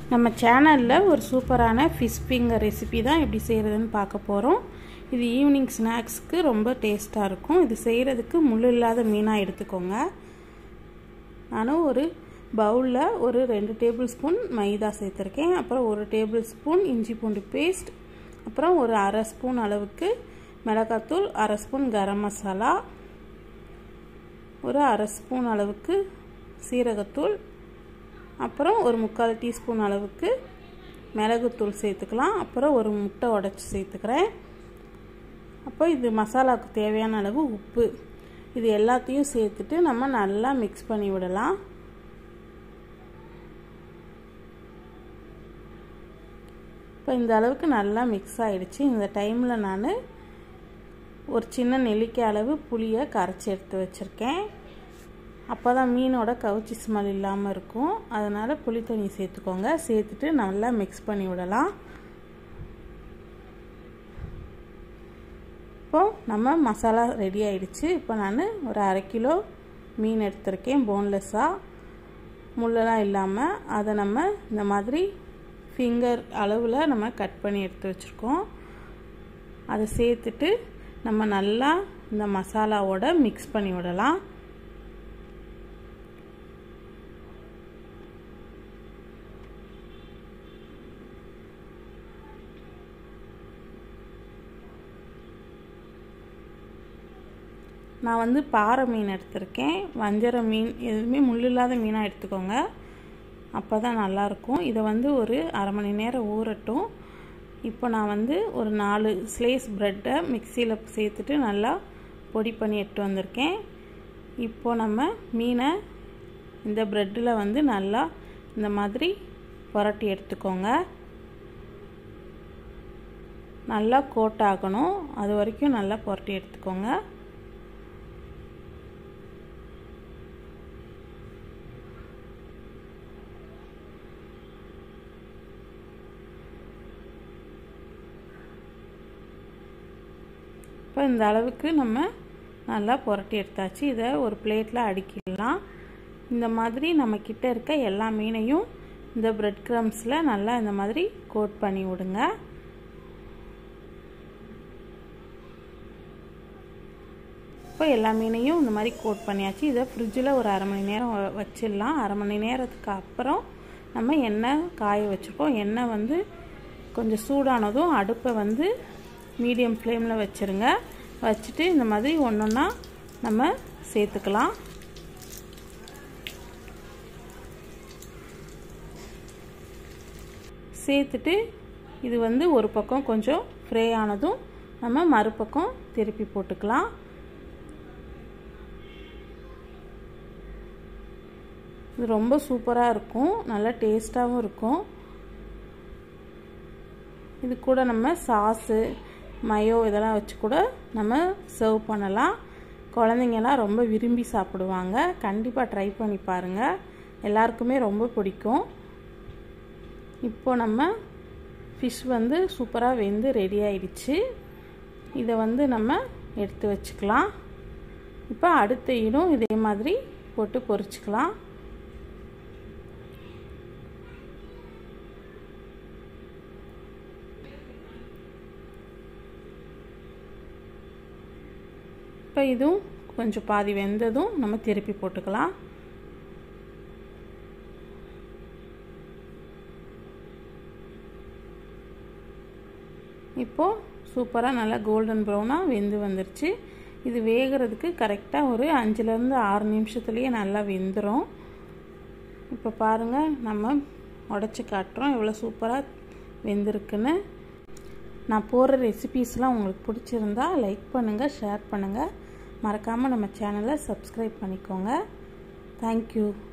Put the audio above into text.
நம்ம சேனலில் ஒரு சூப்பரான ஃபிஷ் ஃபிங்கர் ரெசிபி தான் எப்படி செய்கிறதுன்னு பார்க்க போகிறோம் இது ஈவினிங் ஸ்நாக்ஸ்க்கு ரொம்ப டேஸ்ட்டாக இருக்கும் இது செய்கிறதுக்கு முள் இல்லாத மீனாக எடுத்துக்கோங்க நானும் ஒரு பவுலில் ஒரு ரெண்டு டேபிள் ஸ்பூன் மைதா சேர்த்துருக்கேன் அப்புறம் ஒரு டேபிள் ஸ்பூன் இஞ்சி பூண்டு பேஸ்ட் அப்புறம் ஒரு அரை ஸ்பூன் அளவுக்கு மிளகாத்தூள் அரை ஸ்பூன் கரம் மசாலா ஒரு அரை ஸ்பூன் அளவுக்கு சீரகத்தூள் அப்புறம் ஒரு முக்கால் டீஸ்பூன் அளவுக்கு மிளகுத்தூள் சேர்த்துக்கலாம் அப்புறம் ஒரு முட்டை உடச்சி சேர்த்துக்கிறேன் அப்போ இது மசாலாவுக்கு தேவையான அளவு உப்பு இது எல்லாத்தையும் சேர்த்துட்டு நம்ம நல்லா மிக்ஸ் பண்ணி விடலாம் இப்போ இந்த அளவுக்கு நல்லா மிக்ஸ் ஆகிடுச்சு இந்த டைமில் நான் ஒரு சின்ன நெல்லிக்காய் அளவு புளியை கரைச்சி எடுத்து வச்சுருக்கேன் அப்போ தான் மீனோட கவுச்சி ஸ்மெல் இல்லாமல் இருக்கும் அதனால் புளி தண்ணி சேர்த்துக்கோங்க சேர்த்துட்டு நல்லா மிக்ஸ் பண்ணி விடலாம் இப்போது நம்ம மசாலா ரெடி ஆகிடுச்சு இப்போ நான் ஒரு அரை கிலோ மீன் எடுத்திருக்கேன் போன்லெஸ்ஸாக முள்ளெல்லாம் இல்லாமல் அதை நம்ம இந்த மாதிரி ஃபிங்கர் அளவில் நம்ம கட் பண்ணி எடுத்து வச்சுருக்கோம் அதை சேர்த்துட்டு நம்ம நல்லா இந்த மசாலாவோட மிக்ஸ் பண்ணி விடலாம் நான் வந்து பாறை மீன் எடுத்திருக்கேன் வஞ்சர மீன் எதுவுமே முள் இல்லாத மீனாக எடுத்துக்கோங்க அப்போ தான் நல்லாயிருக்கும் இதை வந்து ஒரு அரை மணி நேரம் ஊறட்டும் இப்போ நான் வந்து ஒரு நாலு ஸ்லேஸ் ப்ரெட்டை மிக்சியில் சேர்த்துட்டு நல்லா பொடி பண்ணி எடுத்து வந்திருக்கேன் இப்போ நம்ம மீனை இந்த ப்ரெட்டில் வந்து நல்லா இந்த மாதிரி புரட்டி எடுத்துக்கோங்க நல்லா கோட் ஆகணும் அது வரைக்கும் நல்லா புரட்டி எடுத்துக்கோங்க இப்போ இந்த அளவுக்கு நம்ம நல்லா புரட்டி எடுத்தாச்சு இதை ஒரு பிளேட்டில் அடுக்கிடலாம் இந்த மாதிரி நம்ம கிட்ட இருக்க எல்லா மீனையும் இந்த பிரெட் க்ரம்ஸில் நல்லா இந்த மாதிரி கோட் பண்ணி விடுங்க இப்போ எல்லா மீனையும் இந்த மாதிரி கோட் பண்ணியாச்சு இதை ஃப்ரிட்ஜில் ஒரு அரை மணி நேரம் வச்சிடலாம் அரை மணி நேரத்துக்கு அப்புறம் நம்ம எண்ணெய் காய வச்சுருக்கோம் எண்ணெய் வந்து கொஞ்சம் சூடானதும் அடுப்பை வந்து மீடியம் ஃப்ளேமில் வச்சுருங்க வச்சுட்டு இந்த மாதிரி ஒன்று ஒன்றா நம்ம சேர்த்துக்கலாம் சேர்த்துட்டு இது வந்து ஒரு பக்கம் கொஞ்சம் ஃப்ரை ஆனதும் நம்ம மறுபக்கம் திருப்பி போட்டுக்கலாம் இது ரொம்ப சூப்பராக இருக்கும் நல்லா டேஸ்ட்டாகவும் இருக்கும் இது கூட நம்ம சாஸு மயோ இதெல்லாம் வச்சு கூட நம்ம சர்வ் பண்ணலாம் குழந்தைங்கலாம் ரொம்ப விரும்பி சாப்பிடுவாங்க கண்டிப்பாக ட்ரை பண்ணி பாருங்கள் எல்லாருக்குமே ரொம்ப பிடிக்கும் இப்போ நம்ம ஃபிஷ் வந்து சூப்பராக வெந்து ரெடி ஆயிடுச்சு இதை வந்து நம்ம எடுத்து வச்சுக்கலாம் இப்போ அடுத்த இடம் இதே மாதிரி போட்டு பொரிச்சுக்கலாம் இப்போ இதுவும் கொஞ்சம் பாதி வெந்ததும் நம்ம திருப்பி போட்டுக்கலாம் இப்போது சூப்பராக நல்லா கோல்டன் ப்ரௌனாக வெந்து வந்துருச்சு இது வேகிறதுக்கு கரெக்டாக ஒரு அஞ்சுலேருந்து ஆறு நிமிஷத்துலேயே நல்லா வெந்துடும் இப்போ பாருங்கள் நம்ம உடச்சி காட்டுறோம் எவ்வளோ சூப்பராக வெந்திருக்குன்னு நான் போடுற ரெசிபீஸ்லாம் உங்களுக்கு பிடிச்சிருந்தா லைக் பண்ணுங்கள் ஷேர் பண்ணுங்கள் மறக்காமல் நம்ம சேனலை சப்ஸ்கிரைப் பண்ணிக்கோங்க தேங்க்யூ